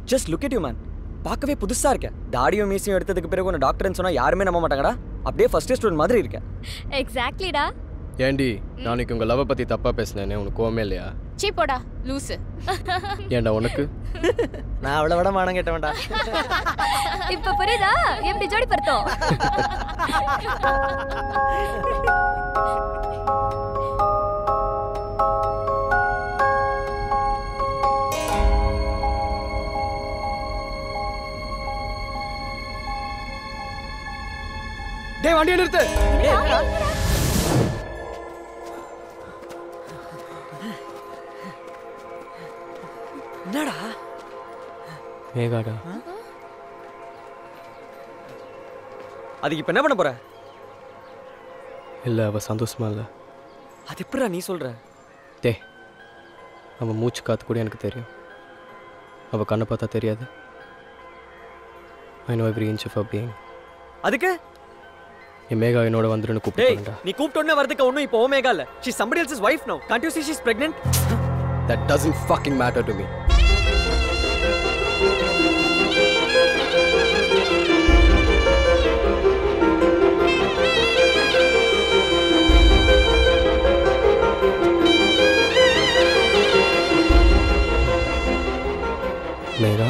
Just look at you man பார்க்கவே புதுசா இருக்க தாடியும் மீசியும் எடுத்ததுக்கு பிறகு உன்னை டாக்டர்னு சொன்னா யாருமே நம்ப மாட்டாங்கடா அப்படியே ஃபர்ஸ்ட் ஸ்டூடெண்ட் மாதிரி இருக்க எக்ஸாக்ட்லிடா ஏண்டி நாளைக்கு உங்கள் லவ்வை பற்றி தப்பாக பேசினேனே உனக்கு கோவமே இல்லையா சீ போடா லூசு ஏன்டா உனக்கு நான் அவளை விட மானம் கேட்டவன்டா இப்ப புரியுதா எப்படி ஜோடி படுத்தோம் டேய் வண்டியை நிறுத்து என்னடா மேகாடா அதுக்கு இப்போ என்ன பண்ண போற இல்லை அவள் சந்தோஷமா இல்லை அது எப்படிடா நீ சொல்ற டே அவன் மூச்சு காத்து கூட எனக்கு தெரியும் அவள் கண்ணை பார்த்தா தெரியாது I know every inch of a being அதுக்கு என் மேகா என்னோட வந்துருன்னு டேய் கூப்பிட்டுடா நீ கூப்பிட்ட உடனே வரதுக்கு ஒன்றும் இப்போ ஓமேகா இல்ல she somebody else's wife now can't you see she's pregnant that doesn't fucking matter to me Megha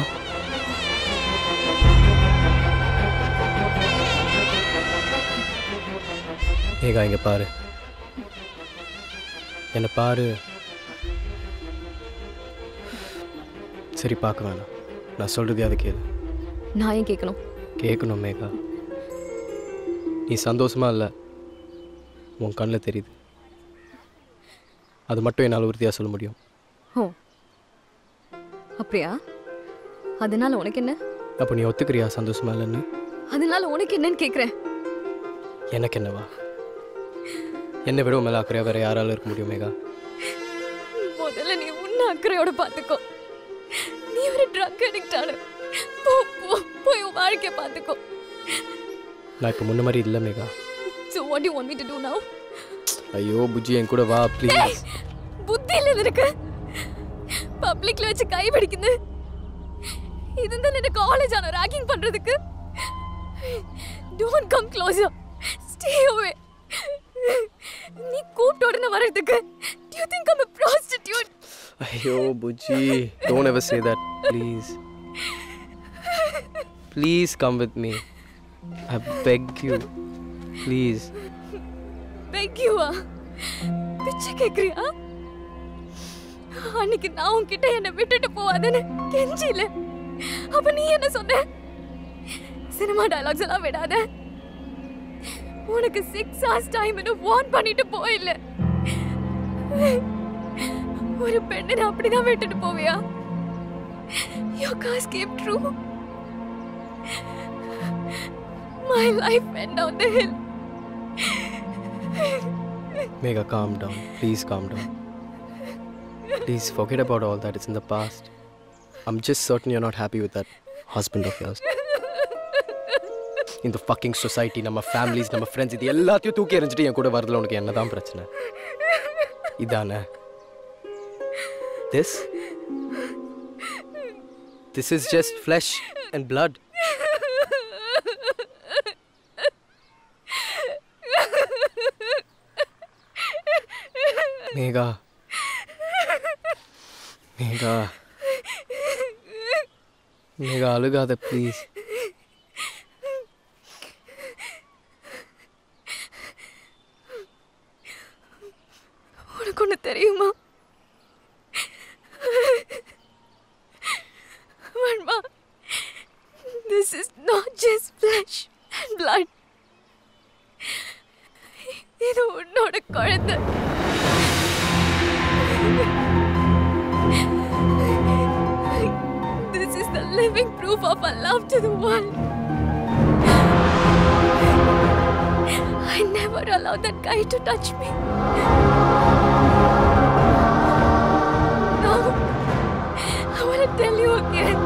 Megha இங்க பாரு என்னை பாரு சரி பார்க்க வேணாம் நான் சொல்றது அது கேளு நான் ஏன் கேட்கணும் கேட்கணும் மேகா நீ சந்தோஷமா இல்லை உன் கண்ணில் தெரியுது அது மட்டும் என்னால் உறுதியாக சொல்ல முடியும் ஓ அப்படியா அதனால உனக்கு என்ன அப்போ நீ ஒத்துக்கிறியா சந்தோஷமா இல்லைன்னு அதனால உனக்கு என்னன்னு கேக்குறேன் எனக்கு என்னவா என்னை விட மேலே அக்கறையா வேற யாரால இருக்க முடியும் மேகா முதல்ல நீ உன்ன அக்கறையோட பாத்துக்கோ நீ ஒரு ட்ரக் அடிக்ட் ஆன போ போ போய் உன் வாழ்க்கைய பாத்துக்கோ நான் இப்போ முன்ன மாதிரி இல்லை Megha so what do you want me to do now ஐயோ புஜ்ஜி என் கூட வா ப்ளீஸ் புத்தி இல்ல இருக்கு பப்ளிக்ல வச்சு கை பிடிக்குது இதுதான் என்ன காலேஜ் ஆன ராக்கிங் பண்றதுக்கு don't come closer stay away நீ கூப்பிட்ட உடனே வர்றதுக்கு do you think I'm a prostitute ஐயோ Bujji don't ever say that please please come with me I beg you please beg you ஆ பிச்சை கேக்குறியா அன்னைக்கு நான் உன்கிட்ட என்னை விட்டுட்டு போவாதேன்னு கெஞ்சில அப்ப நீ என்ன சொன்ன சினிமா டயலாக்ஸ் எல்லாம் விடாத உனக்கு சிக்ஸ் ஹவர்ஸ் டைம்னு வார்ன் பண்ணிட்டு போயில்ல ஒரு பெண்ணை அப்படிதான் விட்டுட்டு போவியா Your cars came true. My life went down the hill. Mega, calm down. Please calm down. Please forget about all that. It's in the past. I'm just certain you're not happy with that husband of yours. இந்த fucking society நம்ம families நம்ம friends இது எல்லாத்தையும் தூக்கி எறிஞ்சிட்டு என் கூட வரதுல உனக்கு என்னதான் பிரச்சனை இதானே this this is just flesh and blood Megha Megha Megha அழுகாத ப்ளீஸ் உனக்கு ஒண்ணு தெரியுமா Varma this is not just flesh and blood இது உன்னோட குழந்தை This is the living proof of our love to the world. I never allowed that guy to touch me. No, I want to tell you again.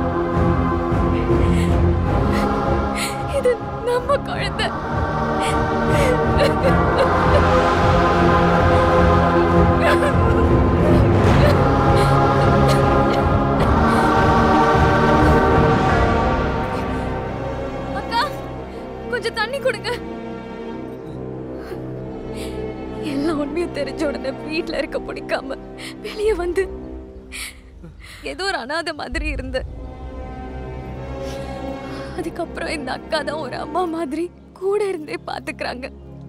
இது நம்ம குழந்தை உண்மையும் தெரிஞ்ச உடனே வீட்ல இருக்க பிடிக்காம வெளியே வந்து ஏதோ ஒரு அனாதை மாதிரி இருந்த அதுக்கப்புறம் இந்த அக்கா தான் ஒரு அம்மா மாதிரி கூட இருந்தே பாத்துக்கிறாங்க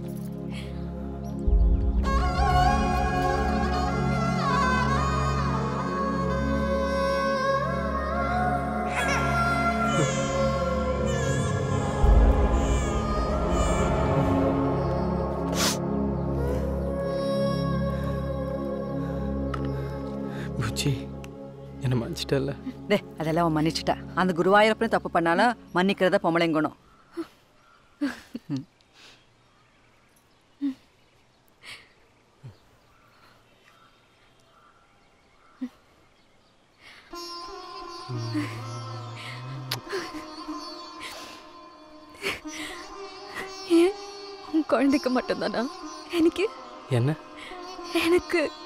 புச்சி என்னை மன்னிச்சிட்டல டே அதெல்லாம் அவன் மன்னிச்சிட்டா அந்த குருவாயூரப்பனும் தப்பு பண்ணாலும் மன்னிக்கிறத பொம்பளைங்கணும் ஏன் உன் குழந்தைக்கு மட்டும்தானா எனக்கு என்ன எனக்கு